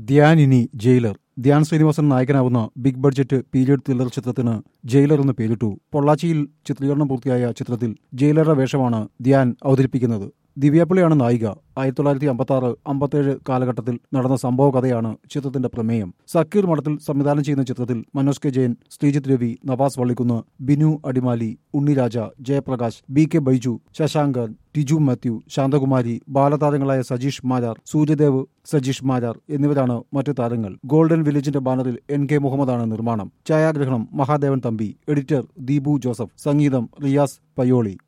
ധ്യാൻ ഇനി ജയിലർ ധ്യാൻ ശ്രീനിവാസൻ നായകനാവുന്ന big budget period thriller ചിത്രത്തിന് ജയിലർ എന്ന് പേരിട്ടു പൊള്ളാച്ചിയിൽ ചിത്രീകരണം പൂർത്തിയായ ചിത്രത്തിൽ ജയിലറുടെ വേഷമാണ് ധ്യാൻ അവതരിപ്പിക്കുന്നത് ദിവ്യാപ്പിളിയാണ് നായിക ആയിരത്തി തൊള്ളായിരത്തി അമ്പത്തി ആറ് അമ്പത്തേഴ് കാലഘട്ടത്തിൽ നടന്ന സംഭവ കഥയാണ് ചിത്രത്തിന്റെ പ്രമേയം സക്കീർ മഠത്തിൽ സംവിധാനം ചെയ്യുന്ന ചിത്രത്തിൽ Manoj K Jayan Sreejith Ravi Navas Vallikkunnu Binu Adimali Unniraja Jayaprakash B K Baiju Sasankan Tiju Mathew Santhakumari ബാലതാരങ്ങളായ സജീഷ് മാരാർ സൂര്യദേവ് സജീഷ് മാരാർ എന്നിവരാണ് മറ്റു താരങ്ങൾ ഗോൾഡൻ വില്ലേജിന്റെ ബാനറിൽ എൻ കെ മുഹമ്മദാണ് നിർമ്മാണം ഛായാഗ്രഹണം മഹാദേവൻ തമ്പി എഡിറ്റർ ദീപു ജോസഫ് സംഗീതം റിയാസ് പയ്യോളി